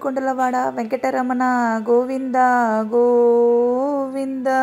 ఏడుకొండలవాడ Venkataramana Govinda Govinda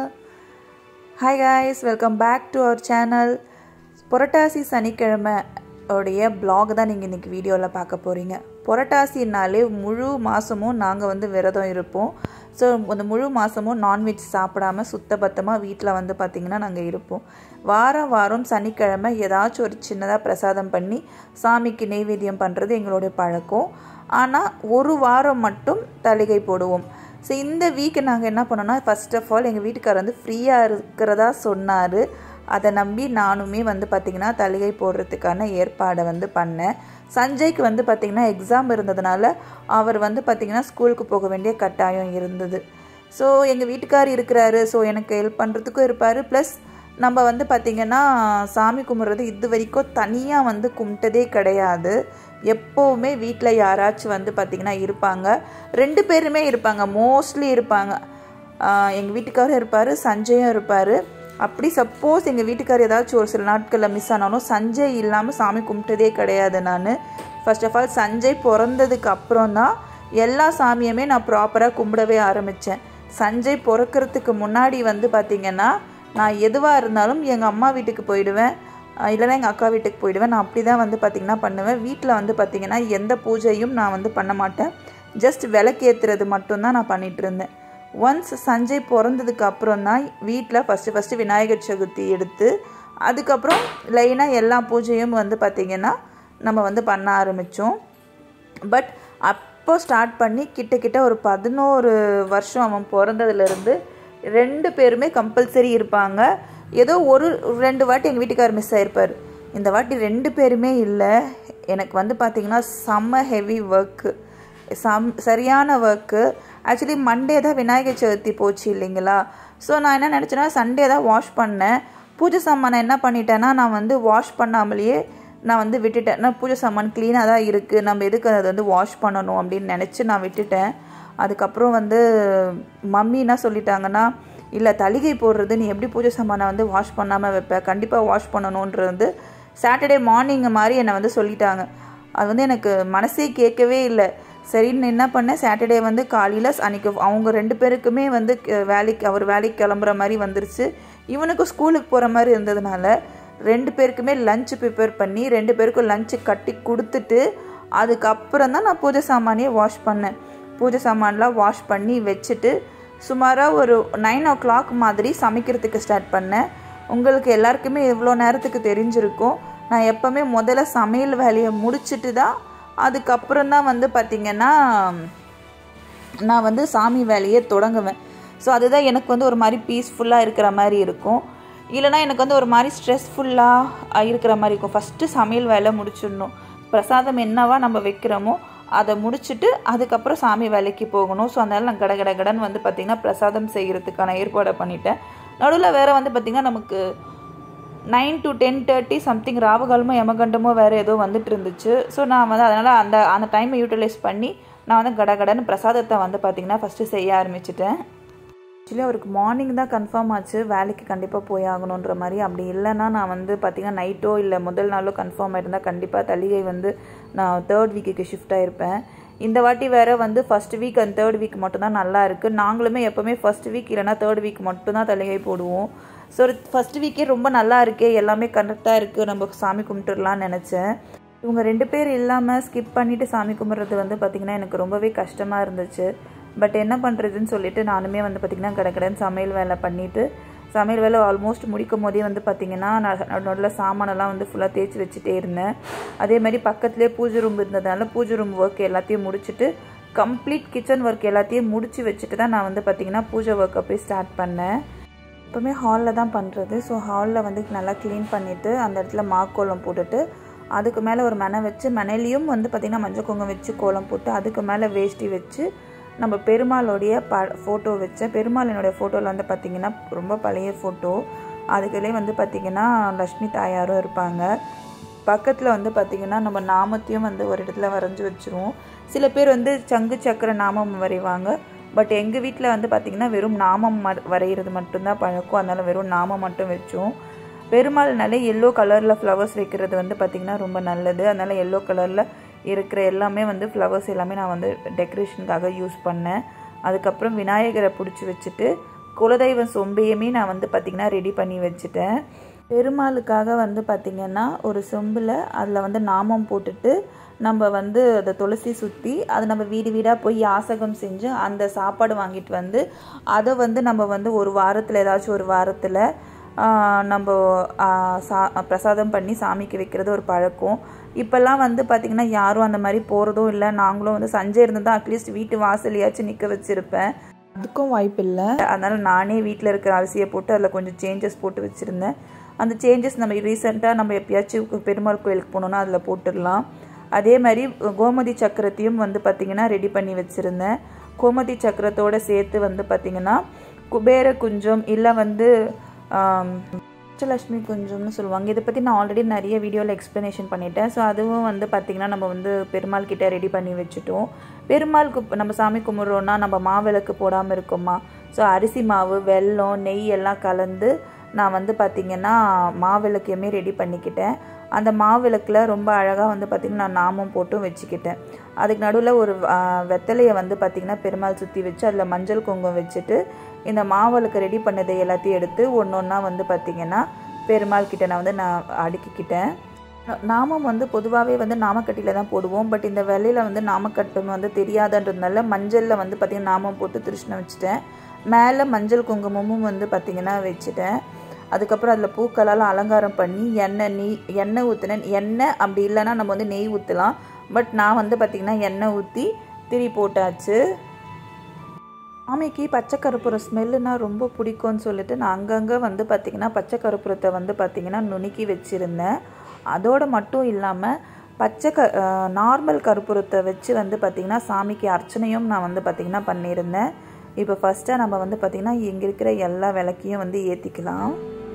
hi guys welcome back to our channel Purattasi சனிக்கிழமை உடைய பிளாக் தான் நீங்கள் இன்றைக்கி வீடியோவில் பார்க்க போகிறீங்க புரட்டாசினாலே முழு மாதமும் நாங்கள் வந்து விரதம் இருப்போம் ஸோ அந்த முழு மாதமும் நான்வெஜ் சாப்பிடாம சுத்தபத்தமாக வீட்டில் வந்து பார்த்திங்கன்னா நாங்கள் இருப்போம் வாரம் வாரம் சனிக்கிழமை ஏதாச்சும் ஒரு சின்னதாக பிரசாதம் பண்ணி சாமிக்கு நெய்வேத்தியம் பண்ணுறது எங்களுடைய பழக்கம் ஆனால் ஒரு வாரம் மட்டும் தளிகை போடுவோம் ஸோ இந்த வீக் நாங்கள் என்ன பண்ணோம்னா ஃபர்ஸ்ட் ஆஃப் ஆல் எங்கள் வீட்டுக்காரர் வந்து ஃப்ரீயாக இருக்கிறதா சொன்னார் அதை நம்பி நானுமே வந்து பார்த்திங்கன்னா தளிகை போடுறதுக்கான ஏற்பாடை வந்து பண்ணேன் சஞ்சய்க்கு வந்து பார்த்திங்கன்னா எக்ஸாம் இருந்ததுனால அவர் வந்து பார்த்திங்கன்னா ஸ்கூலுக்கு போக வேண்டிய கட்டாயம் இருந்தது ஸோ எங்கள் வீட்டுக்கார் இருக்கிறாரு ஸோ எனக்கு ஹெல்ப் பண்ணுறதுக்கும் இருப்பார் ப்ளஸ் நம்ம வந்து பார்த்திங்கன்னா சாமி கும்பிட்றது இது வரைக்கும் தனியாக வந்து கும்பிட்டதே கிடையாது எப்போவுமே வீட்டில் யாராச்சும் வந்து பார்த்திங்கன்னா இருப்பாங்க ரெண்டு பேருமே இருப்பாங்க மோஸ்ட்லி இருப்பாங்க எங்கள் வீட்டுக்காரும் இருப்பார் சஞ்சயும் இருப்பார் அப்படி சப்போஸ் எங்கள் வீட்டுக்கார் ஏதாச்சும் ஒரு சில நாட்களில் மிஸ் ஆனாலும் சஞ்சய் இல்லாமல் சாமி கும்பிட்டதே கிடையாது நான் ஃபர்ஸ்ட் ஆஃப் ஆல் சஞ்சய் பிறந்ததுக்கு அப்புறம் தான் எல்லா சாமியுமே நான் ப்ராப்பராக கும்பிடவே ஆரம்பித்தேன் சஞ்சய் பிறக்கிறதுக்கு முன்னாடி வந்து பார்த்திங்கன்னா நான் எதுவாக இருந்தாலும் எங்கள் அம்மா வீட்டுக்கு போயிடுவேன் இல்லைனா எங்கள் அக்கா வீட்டுக்கு போயிடுவேன் நான் அப்படி தான் வந்து பார்த்திங்கன்னா பண்ணுவேன் வீட்டில் வந்து பார்த்திங்கன்னா எந்த பூஜையும் நான் வந்து பண்ண மாட்டேன் ஜஸ்ட் விளக்கேற்றுறது மட்டும்தான் நான் பண்ணிகிட்டு இருந்தேன் ஒன்ஸ் சஞ்சய் பிறந்ததுக்கு அப்புறம் தான் வீட்டில் ஃபஸ்ட்டு ஃபஸ்ட்டு விநாயகர் சதுர்த்தி எடுத்து அதுக்கப்புறம் லைனாக எல்லா பூஜையும் வந்து பார்த்திங்கன்னா நம்ம வந்து பண்ண ஆரம்பித்தோம் பட் அப்போ ஸ்டார்ட் பண்ணி கிட்ட கிட்ட ஒரு பதினோரு வருஷம் அவன் பிறந்ததுலேருந்து ரெண்டு பேருமே கம்பல்சரி இருப்பாங்க ஏதோ ஒரு ரெண்டு வாட்டி எங்கள் வீட்டுக்கார் மிஸ் ஆகிருப்பார் இந்த வாட்டி ரெண்டு பேருமே இல்லை எனக்கு வந்து பார்த்திங்கன்னா செம்ம ஹெவி ஒர்க்கு சம் சரியான ஒர்க்கு ஆக்சுவலி மண்டே தான் விநாயகர் சதுர்த்தி போச்சு இல்லைங்களா ஸோ நான் என்ன நினச்சேன்னா சண்டே தான் வாஷ் பண்ணேன் பூஜை சாமானை என்ன பண்ணிட்டேன்னா நான் வந்து வாஷ் பண்ணாமலேயே நான் வந்து விட்டுட்டேன் நான் பூஜை சாமான் க்ளீனாக தான் இருக்குது நம்ம எதுக்கு அதை வந்து வாஷ் பண்ணணும் அப்படின்னு நினச்சி நான் விட்டுட்டேன் அதுக்கப்புறம் வந்து மம்மி என்ன சொல்லிட்டாங்கன்னா இல்லை தளிகை போடுறது நீ எப்படி பூஜை சாமானை வந்து வாஷ் பண்ணாமல் வைப்ப கண்டிப்பாக வாஷ் பண்ணணுன்றது வந்து சாட்டர்டே மார்னிங் மாதிரி என்னை வந்து சொல்லிட்டாங்க அது வந்து எனக்கு மனசே கேட்கவே இல்லை சரின்னு என்ன பண்ணேன் சாட்டர்டே வந்து காலையில் அன்றைக்கி அவங்க ரெண்டு பேருக்குமே வந்து வேலைக்கு அவர் வேலைக்கு கிளம்புற மாதிரி வந்துருச்சு இவனுக்கும் ஸ்கூலுக்கு போகிற மாதிரி இருந்ததுனால ரெண்டு பேருக்குமே லஞ்சு ப்ரிப்பேர் பண்ணி ரெண்டு பேருக்கும் லஞ்சு கட்டி கொடுத்துட்டு அதுக்கப்புறம் தான் நான் பூஜை சாமானியை வாஷ் பண்ணேன் பூஜை சாமான்லாம் வாஷ் பண்ணி வச்சுட்டு சுமாராக ஒரு நைன் ஓ கிளாக் மாதிரி சமைக்கிறதுக்கு ஸ்டார்ட் பண்ணேன் உங்களுக்கு எல்லாருக்குமே எவ்வளோ நேரத்துக்கு தெரிஞ்சிருக்கும் நான் எப்போவுமே முதல்ல சமையல் வேலையை முடிச்சுட்டு தான் அதுக்கப்புறம் தான் வந்து பார்த்திங்கன்னா நான் வந்து சாமி வேலையை தொடங்குவேன் ஸோ அதுதான் எனக்கு வந்து ஒரு மாதிரி பீஸ்ஃபுல்லாக இருக்கிற மாதிரி இருக்கும் இல்லைனா எனக்கு வந்து ஒரு மாதிரி ஸ்ட்ரெஸ்ஃபுல்லாக இருக்கிற மாதிரி இருக்கும் ஃபஸ்ட்டு சமையல் வேலை முடிச்சிடணும் பிரசாதம் என்னவா நம்ம வைக்கிறோமோ அதை முடிச்சுட்டு அதுக்கப்புறம் சாமி வேலைக்கு போகணும் ஸோ அதனால் நான் கட கட கடன் வந்து பார்த்திங்கன்னா பிரசாதம் செய்கிறதுக்கான ஏற்பாடை பண்ணிட்டேன் நடுவில் வேறு வந்து பார்த்திங்கன்னா நமக்கு nine to ten thirty something ராவகாலமோ யமகண்டமோ வேறு ஏதோ வந்துட்டு இருந்துச்சு ஸோ நான் வந்து அதனால் அந்த அந்த டைமை யூட்டிலைஸ் பண்ணி நான் வந்து கட கடன் பிரசாதத்தை வந்து பார்த்திங்கன்னா ஃபஸ்ட்டு செய்ய ஆரம்பிச்சிட்டேன் ஆக்சுவலி அவருக்கு மார்னிங் தான் கன்ஃபார்ம் ஆச்சு வேலைக்கு கண்டிப்பாக போய் ஆகணுன்ற மாதிரி அப்படி இல்லைன்னா நான் வந்து பார்த்திங்கன்னா நைட்டோ இல்லை முதல் நாளோ கன்ஃபார்ம் ஆயிருந்தால் கண்டிப்பாக தளிகை வந்து நான் தேர்ட் வீக்குக்கு ஷிஃப்ட் ஆகிருப்பேன் இந்த வாட்டி வேறு வந்து first week and third week மட்டும்தான் நல்லா இருக்குது நாங்களுமே எப்போவுமே ஃபஸ்ட் வீக் இல்லைனா தேர்ட் வீக் மட்டும்தான் தளிகை போடுவோம் ஸோ ஒரு ஃபஸ்ட் வீக்கே ரொம்ப நல்லா இருக்கே எல்லாமே கரெக்டாக இருக்குது நம்ம சாமி கும்பிட்டுடலான்னு நினச்சேன் இவங்க ரெண்டு பேர் இல்லாமல் ஸ்கிப் பண்ணிவிட்டு சாமி கும்பிட்றது வந்து பார்த்திங்கன்னா எனக்கு ரொம்பவே கஷ்டமாக இருந்துச்சு பட் என்ன பண்ணுறதுன்னு சொல்லிட்டு நானுமே வந்து பார்த்திங்கன்னா கடற்கடன் சமையல் வேலை பண்ணிவிட்டு சமையல் வேலை ஆல்மோஸ்ட் முடிக்கும் போதே வந்து பார்த்திங்கன்னா நான் நடுவில் சாமானெல்லாம் வந்து ஃபுல்லாக தேய்ச்சி வச்சுட்டே இருந்தேன் அதே மாதிரி பக்கத்துலேயே பூஜை ரூம் இருந்ததுனால பூஜை ரூம் ஒர்க் எல்லாத்தையும் முடிச்சுட்டு கம்ப்ளீட் கிச்சன் ஒர்க் எல்லாத்தையும் முடிச்சு வச்சுட்டு தான் நான் வந்து பார்த்திங்கன்னா பூஜை ஒர்க்கை போய் ஸ்டார்ட் பண்ணேன் எப்போவுமே ஹாலில் தான் பண்ணுறது ஸோ ஹாலில் வந்து நல்லா க்ளீன் பண்ணிவிட்டு அந்த இடத்துல மாக்கோலம் போட்டுட்டு அதுக்கு மேலே ஒரு மனை வச்சு மனையிலையும் வந்து பார்த்திங்கன்னா மஞ்சள் குங்குமம் வச்சு கோலம் போட்டு அதுக்கு மேலே வேஷ்டி வச்சு நம்ம பெருமாளுடைய ப ஃபோட்டோ வச்சேன் பெருமாள் என்னுடைய ஃபோட்டோவில் வந்து பார்த்திங்கன்னா ரொம்ப பழைய ஃபோட்டோ அதுக்குள்ளே வந்து பார்த்திங்கன்னா லக்ஷ்மி தாயாரும் இருப்பாங்க பக்கத்தில் வந்து பார்த்திங்கன்னா நம்ம நாமத்தையும் வந்து ஒரு இடத்துல வரைஞ்சி வச்சுருவோம் சில பேர் வந்து சங்கு சக்கர நாமம் வரைவாங்க பட் எங்கள் வீட்டில் வந்து பார்த்திங்கன்னா வெறும் நாமம் வரைகிறது மட்டும்தான் பழக்கம் அதனால் வெறும் நாமம் மட்டும் வச்சோம் பெருமாள்னாலே எல்லோ கலரில் ஃப்ளவர்ஸ் வைக்கிறது வந்து பார்த்திங்கன்னா ரொம்ப நல்லது அதனால் எல்லோ கலரில் இருக்கிற எல்லாமே வந்து ஃப்ளவர்ஸ் எல்லாமே நான் வந்து டெக்கரேஷனுக்காக யூஸ் பண்ணேன் அதுக்கப்புறம் விநாயகரை பிடிச்சி வச்சுட்டு குலதெய்வ சொம்பையுமே நான் வந்து பார்த்திங்கன்னா ரெடி பண்ணி வச்சுட்டேன் பெருமாளுக்காக வந்து பார்த்திங்கன்னா ஒரு சொம்பில் அதில் வந்து நாமம் போட்டுட்டு நம்ம வந்து அதை துளசி சுற்றி அதை நம்ம வீடு வீடாக போய் யாசகம் செஞ்சு அந்த சாப்பாடு வாங்கிட்டு வந்து அதை வந்து நம்ம வந்து ஒரு வாரத்தில் ஏதாச்சும் ஒரு வாரத்தில் நம்ம சா பிரசாதம் பண்ணி சாமிக்கு வைக்கிறது ஒரு பழக்கம் இப்போல்லாம் வந்து பார்த்திங்கன்னா யாரும் அந்த மாதிரி போகிறதும் இல்லை நாங்களும் வந்து சஞ்சை இருந்து தான் அட்லீஸ்ட் வீட்டு வாசலையாச்சும் நிற்க வச்சுருப்பேன் அதுக்கும் வாய்ப்பு இல்லை அதனால் நானே வீட்டில் இருக்கிற அரிசியை போட்டு அதில் கொஞ்சம் சேஞ்சஸ் போட்டு வச்சுருந்தேன் அந்த சேஞ்சஸ் நம்ம ரீசெண்டாக நம்ம எப்பயாச்சும் பெருமாள் கோயிலுக்கு போனோன்னா அதில் போட்டுடலாம் அதே மாதிரி கோமதி சக்கரத்தையும் வந்து பார்த்திங்கன்னா ரெடி பண்ணி வச்சுருந்தேன் கோமதி சக்கரத்தோடு சேர்த்து வந்து பார்த்திங்கன்னா குபேர குஞ்சம் இல்லை வந்து அஷ்டலட்சுமி குஞ்சம்னு சொல்லுவாங்க இதை பற்றி நான் ஆல்ரெடி நிறைய வீடியோவில் எக்ஸ்ப்ளனேஷன் பண்ணிட்டேன் ஸோ அதுவும் வந்து பார்த்திங்கன்னா நம்ம வந்து பெருமாள் கிட்டே ரெடி பண்ணி வச்சுட்டோம் பெருமாளுக்கு நம்ம சாமி கும்பிட்றோன்னா நம்ம மாவிளக்கு போடாமல் இருக்கோமா ஸோ அரிசி மாவு வெல்லம் நெய் எல்லாம் கலந்து நான் வந்து பார்த்திங்கன்னா மாவிளக்கையுமே ரெடி பண்ணிக்கிட்டேன் அந்த மாவிளக்கில் ரொம்ப அழகாக வந்து பார்த்திங்கன்னா நான் நாமம் போட்டும் வச்சுக்கிட்டேன் அதுக்கு நடுவில் ஒரு வெத்தலையை வந்து பார்த்திங்கன்னா பெருமாள் சுற்றி வச்சு அதில் மஞ்சள் குங்குமம் வச்சுட்டு இந்த மாவிளக்கு ரெடி பண்ணதை எல்லாத்தையும் எடுத்து ஒன்று ஒன்றா வந்து பார்த்திங்கன்னா பெருமாள் கிட்ட நான் வந்து நான் அடுக்கிக்கிட்டேன் நாமம் வந்து பொதுவாகவே வந்து நாமக்கட்டியில் தான் போடுவோம் பட் இந்த வெள்ளையில் வந்து நாமக்கட்டுன்னு வந்து தெரியாதுன்றதுனால மஞ்சளில் வந்து பார்த்திங்கன்னா நாமம் போட்டு திருஷ்ணம் வச்சுட்டேன் மேலே மஞ்சள் குங்குமமும் வந்து பார்த்திங்கன்னா வச்சுட்டேன் அதுக்கப்புறம் அதில் பூக்களால் அலங்காரம் பண்ணி எண்ணெய் நெய் எண்ணெய் ஊற்றினேன் எண்ணெய் அப்படி இல்லைன்னா நம்ம வந்து நெய் ஊற்றலாம் பட் நான் வந்து பார்த்திங்கன்னா எண்ணெய் ஊற்றி திரி போட்டாச்சு சாமிக்கு பச்சை கருப்புரம் ஸ்மெல்லுனா ரொம்ப பிடிக்கும்னு சொல்லிட்டு நான் அங்கங்கே வந்து பார்த்திங்கன்னா பச்சை கருப்புரத்தை வந்து பார்த்திங்கன்னா நுணுக்கி வச்சுருந்தேன் அதோடு மட்டும் இல்லாமல் பச்சை க நார்மல் கருப்புரத்தை வச்சு வந்து பார்த்திங்கன்னா சாமிக்கு அர்ச்சனையும் நான் வந்து பார்த்திங்கன்னா பண்ணியிருந்தேன் இப்போ ஃபஸ்ட்டாக நம்ம வந்து பார்த்திங்கன்னா இங்கே இருக்கிற எல்லா விளக்கையும் வந்து ஏற்றிக்கலாம்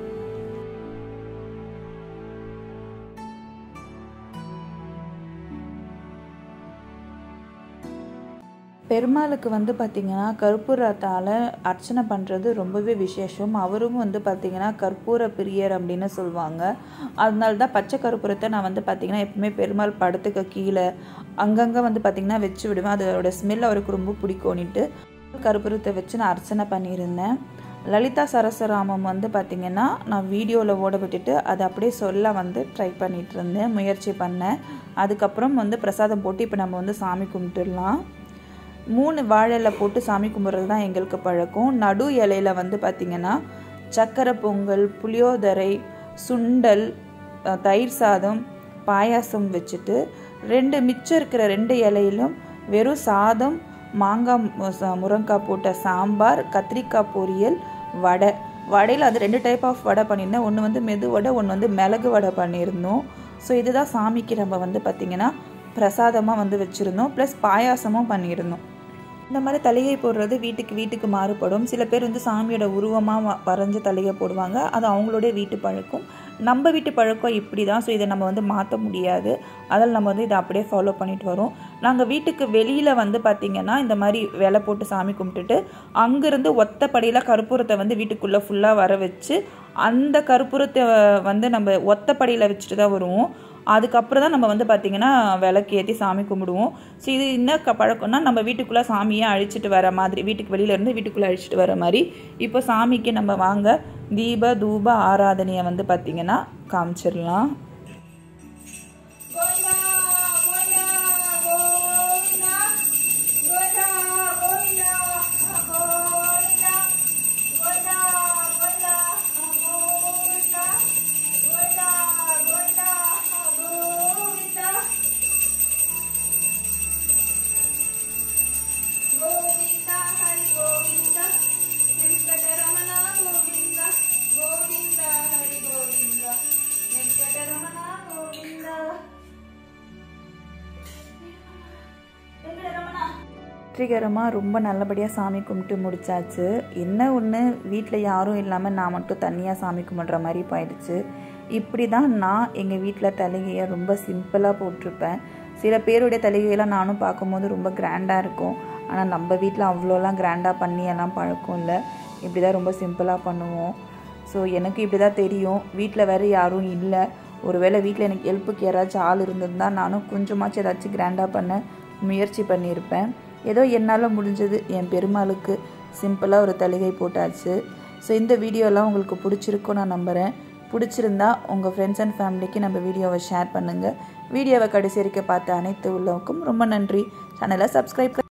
பெருமாளுக்கு வந்து பார்த்திங்கன்னா கற்பூரத்தால் அர்ச்சனை பண்ணுறது ரொம்பவே விசேஷம் அவரும் வந்து பார்த்திங்கன்னா கற்பூர பிரியர் அப்படின்னு சொல்லுவாங்க அதனால தான் பச்சை கற்பூரத்தை நான் வந்து பார்த்திங்கன்னா எப்பவுமே பெருமாள் படத்துக்கு கீழே அங்கங்கே வந்து பார்த்திங்கன்னா வச்சு விடுவேன் அதோட ஸ்மெல் அவருக்கு ரொம்ப பிடிக்கும்னுட்டு கற்பூரத்தை வச்சு நான் அர்ச்சனை பண்ணியிருந்தேன் லலிதா சரசராமம் வந்து பார்த்திங்கன்னா நான் வீடியோவில் ஓட விட்டுட்டு அதை அப்படியே சொல்ல வந்து ட்ரை பண்ணிகிட்டு இருந்தேன் முயற்சி பண்ணேன் அதுக்கப்புறம் வந்து பிரசாதம் போட்டு இப்போ நம்ம வந்து சாமி கும்பிட்டுடலாம் மூணு வாழை போட்டு சாமி கும்பிட்றது தான் எங்களுக்கு பழக்கம் நடு இலையில வந்து பார்த்திங்கன்னா சக்கரை பொங்கல் புளியோதரை சுண்டல் தயிர் சாதம் பாயாசம் வச்சுட்டு ரெண்டு மிச்சம் இருக்கிற ரெண்டு இலையிலும் வெறும் சாதம் மாங்காய் முருங்காய் போட்ட சாம்பார் கத்திரிக்காய் பொரியல் வடை வடையில் அது ரெண்டு டைப் ஆஃப் வடை பண்ணியிருந்தேன் ஒன்று வந்து மெது வடை ஒன்று வந்து மிளகு வடை பண்ணியிருந்தோம் ஸோ இதுதான் சாமிக்கு நம்ம வந்து பார்த்திங்கன்னா பிரசாதமாக வந்து வச்சுருந்தோம் ப்ளஸ் பாயாசமும் பண்ணியிருந்தோம் இந்த மாதிரி தலிகை போடுறது வீட்டுக்கு வீட்டுக்கு மாறுபடும் சில பேர் வந்து சாமியோட உருவமாக வரைஞ்ச தலிகை போடுவாங்க அது அவங்களுடைய வீட்டு பழக்கம் நம்ம வீட்டு பழக்கம் இப்படி தான் ஸோ இதை நம்ம வந்து மாற்ற முடியாது அதில் நம்ம வந்து இதை அப்படியே ஃபாலோ பண்ணிட்டு வரோம் நாங்கள் வீட்டுக்கு வெளியில் வந்து பார்த்திங்கன்னா இந்த மாதிரி வேலை போட்டு சாமி கும்பிட்டுட்டு அங்கேருந்து ஒத்தப்படியில் கற்பூரத்தை வந்து வீட்டுக்குள்ளே ஃபுல்லாக வர வச்சு அந்த கற்பூரத்தை வந்து நம்ம ஒத்தப்படியில் வச்சுட்டு தான் வருவோம் அதுக்கப்புறம் தான் நம்ம வந்து பார்த்திங்கன்னா விளக்கு ஏற்றி சாமி கும்பிடுவோம் ஸோ இது என்ன க பழக்கம்னா நம்ம வீட்டுக்குள்ளே சாமியை அழிச்சிட்டு வர மாதிரி வீட்டுக்கு வெளியிலேருந்து வீட்டுக்குள்ளே அழிச்சிட்டு வர மாதிரி இப்போ சாமிக்கு நம்ம வாங்க தீப தூப ஆராதனையை வந்து பார்த்திங்கன்னா காமிச்சிடலாம் வெற்றிகரமாக ரொம்ப நல்லபடியாக சாமி கும்பிட்டு முடிச்சாச்சு என்ன ஒன்று வீட்டில் யாரும் இல்லாமல் நான் மட்டும் தனியாக சாமி கும்பிட்ற மாதிரி போயிடுச்சு இப்படி தான் நான் எங்கள் வீட்டில் தலிகையை ரொம்ப சிம்பிளாக போட்டிருப்பேன் சில பேருடைய தலிகையெல்லாம் நானும் பார்க்கும்போது ரொம்ப கிராண்டாக இருக்கும் ஆனால் நம்ம வீட்டில் அவ்வளோலாம் கிராண்டாக பண்ணி எல்லாம் பழக்கம் இல்லை இப்படி தான் ரொம்ப சிம்பிளாக பண்ணுவோம் ஸோ எனக்கு இப்படி தான் தெரியும் வீட்டில் வேறு யாரும் இல்லை ஒருவேளை வீட்டில் எனக்கு ஹெல்ப்புக்கு யாராச்சும் ஆள் இருந்திருந்தா நானும் கொஞ்சமாச்சும் ஏதாச்சும் கிராண்டாக பண்ண முயற்சி பண்ணியிருப்பேன் ஏதோ என்னால் முடிஞ்சது என் பெருமாளுக்கு சிம்பிளாக ஒரு தலிகை போட்டாச்சு ஸோ இந்த வீடியோலாம் உங்களுக்கு பிடிச்சிருக்கும் நான் நம்புகிறேன் பிடிச்சிருந்தா உங்கள் ஃப்ரெண்ட்ஸ் அண்ட் ஃபேமிலிக்கு நம்ம வீடியோவை ஷேர் பண்ணுங்கள் வீடியோவை கடைசி வரைக்கும் பார்த்த அனைத்து உள்ளவருக்கும் ரொம்ப நன்றி சேனலை சப்ஸ்கிரைப்